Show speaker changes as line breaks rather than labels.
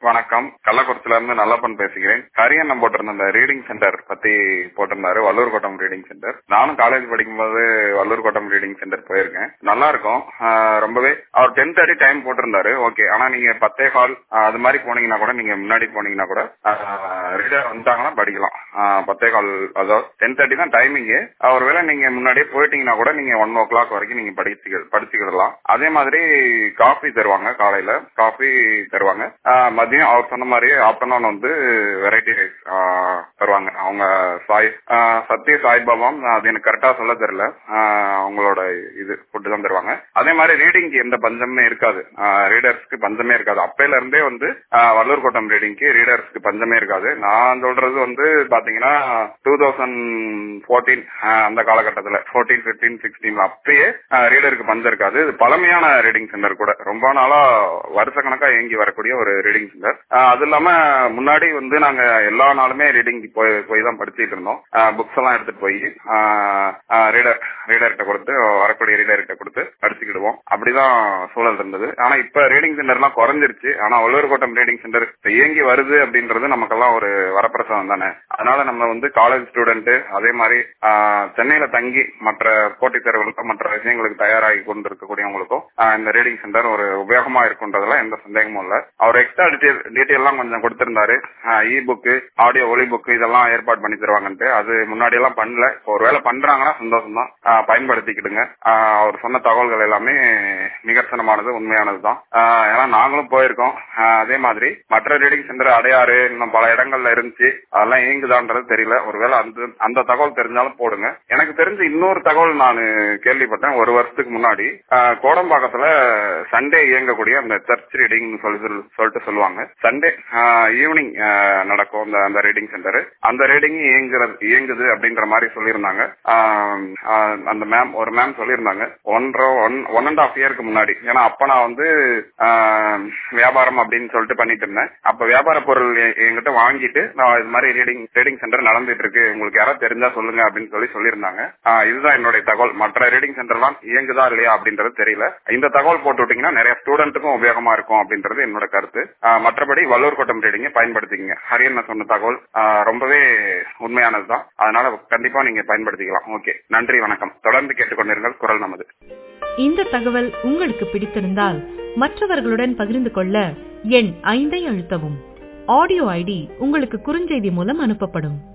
வணக்கம் கள்ளக்குறிச்சில இருந்து நல்லப்பன் பேசுகிறேன் ஹரியண்ணன் போட்டிருந்த அந்த ரீடிங் சென்டர் பத்தி போட்டிருந்தாரு வள்ளூர் கோட்டம் ரீடிங் சென்டர் நானும் காலேஜ் படிக்கும்போது வள்ளூர் கோட்டம் ரீடிங் சென்டர் போயிருக்கேன் நல்லா இருக்கும் ஆஹ் ரொம்பவே அவர் டென் தேர்ட்டி டைம் போட்டிருந்தாரு ஓகே ஆனா நீங்க பத்தே கால் அது மாதிரி போனீங்கன்னா கூட நீங்க முன்னாடி போனீங்கன்னா கூட ரீடர் வந்தாங்கன்னா படிக்கலாம் ஆஹ் பத்தே கால் அதாவது டென் தேர்ட்டி தான் டைமிங்கு ஒருவேளை நீங்க முன்னாடியே போயிட்டீங்கன்னா கூட நீங்க ஒன் ஓ கிளாக் வரைக்கும் நீங்க படிச்சு படிச்சுக்கிடலாம் அதே மாதிரி காஃபி தருவாங்க காலையில காஃபி தருவாங்க ஆஹ் மதியம் அவர் சொன்ன மாதிரி ஆஃப்டர்நூன் வந்து வெரைட்டி ரைஸ் தருவாங்க அவங்க சாய் ஆஹ் சத்ய சாய்பாபாம் அது எனக்கு கரெக்டா சொல்ல தெரியல ஆஹ் அவங்களோட இது ஃபுட்டு தான் தருவாங்க அதே மாதிரி ரீடிங்க்கு எந்த பஞ்சமே இருக்காது ரீடர்ஸ்க்கு பஞ்சமே இருக்காது அப்பையில இருந்தே வந்து ஆஹ் வள்ளூர் கோட்டம் ரீடிங்க்கு ரீடர்ஸ்க்கு பஞ்சமே இருக்காது நான் சொல்றது வந்து பாத்தீங்கன்னா டூ தௌசண்ட் போர்டீன் அந்த காலகட்டத்துல ஃபோர்டீன் பிப்டீன் சிக்ஸ்டீன் அப்பயே ரீடருக்கு பஞ்சம் இருக்காது இது பழமையான ரீடிங் சென்டர் கூட ரொம்ப நாளா வருஷ கணக்கா இயங்கி வரக்கூடிய ஒரு ரீடிங் சென்டர் அது இல்லாம முன்னாடி வந்து நாங்க எல்லா நாளுமே ரீடிங் போய் போய் தான் படிச்சுட்டு இருந்தோம் புக்ஸ் எல்லாம் எடுத்துட்டு போய் ரீடர் ரீடர்கிட்ட கொடுத்து வரக்கூடிய ரீடர்கிட்ட கொடுத்து படிச்சுக்கிடுவோம் அப்படிதான் சூழல் இருந்தது ஆனா இப்ப ரீடிங் சென்டர் எல்லாம் குறைஞ்சிருச்சு ஆனா வள்ளுவர் கோட்டம் ரீடிங் சென்டர் இயங்கி வருது அப்படின்றது நமக்கெல்லாம் ஒரு வரப்பிரசாதம் தானே அதனால நம்ம வந்து காலேஜ் ஸ்டூடெண்ட் அதே மாதிரி சென்னையில தங்கி மற்ற போட்டித் தேர்வுகளுக்கும் மற்ற விஷயங்களுக்கு தயாராகி கொண்டு இருக்கக்கூடியவங்களுக்கும் இந்த ரீடிங் சென்டர் ஒரு உபயோகமா இருக்குன்றதுல எந்த சந்தேகமும் இல்ல அவர் எக்ஸ்ட்ரா டீடைல் டீடைல் எல்லாம் கொஞ்சம் கொடுத்திருந்தாரு இ புக்கு ஆடியோ ஒலி புக்கு இதெல்லாம் ஏற்பாடு பண்ணி தருவாங்கன்ட்டு அது முன்னாடி எல்லாம் பண்ணல ஒருவேளை பண்றாங்கன்னா சந்தோஷம் தான் பயன்படுத்திக்கிடுங்க அவர் சொன்ன தகவல்கள் எல்லாமே நிகர்சனமானது உண்மையானது தான் ஏன்னா நாங்களும் போயிருக்கோம் அதே மாதிரி மற்ற ரீடிங் சென்டர் அடையாறு இன்னும் பல இடங்கள்ல இருந்துச்சு அதெல்லாம் இயங்குதான்றது தெரியல ஒருவேளை அந்த அந்த தகவல் தெரிஞ்சாலும் போடுங்க எனக்கு தெரிஞ்சு இன்னொரு தகவல் நான் கேள்விப்பட்டேன் ஒரு வருஷத்துக்கு முன்னாடி கோடம்பாக்கத்துல சண்டே இயங்கக்கூடிய அந்த சர்ச் ரீடிங் சொல்லி சொல்லிட்டு சொல்லுவாங்க சண்டே ஈவினிங் நடக்கும் அந்த அந்த ரீடிங் சென்டர் அந்த ரீடிங் இயங்குறது இயங்குது அப்படின்ற மாதிரி சொல்லியிருந்தாங்க அந்த மேம் ஒரு மேம் சொல்லியிருந்தாங்க ஒன்றரை ஒன் ஒன் அண்ட் ஆஃப் இயருக்கு முன்னாடி ஏன்னா அப்ப நான் வந்து வியாபாரம் அப்படின்னு சொல்லிட்டு பண்ணிட்டு இருந்தேன் அப்ப வியாபார பொருள் என்கிட்ட வாங்கிட்டு நான் இது மாதிரி ரீடிங் ரீடிங் சென்டர் நடந்துட்டு இருக்கு உங்களுக்கு யாராவது தெரிஞ்சா சொல்லுங்க அப்படின்னு சொல்லி சொல்லியிருந்தாங்க இதுதான் என்னுடைய தகவல் மற்ற ரீடிங் சென்டர்லாம் இயங்குதா இல்லையா அப்படின்றது தெரியல இந்த தகவல் போட்டு விட்டீங்கன்னா நிறைய ஸ்டூடெண்ட்டுக்கும் உபயோகமா இருக்கும் அப்படின்றது என்னோட கருத்து மற்றபடி வள்ளூர் கோட்டம் ரீடிங்கை பயன்படுத்திக்கங்க ஹரியன் சொன்ன தகவல் ரொம்பவே உண்மையானது தான் அதனால கண்டிப்பா நீங்க பயன்படுத்திக்கலாம் ஓகே நன்றி வணக்கம் தொடர்ந்து கேட்டுக்கொண்டிருங்கள் குரல் நமது
இந்த தகவல் உங்களுக்கு பிடித்திருந்தால் மற்றவர்களுடன் பகிர்ந்து கொள்ள எண் ஐந்தை அழுத்தவும் ஆடியோ ஐடி உங்களுக்கு குறுஞ்செய்தி மூலம் அனுப்பப்படும்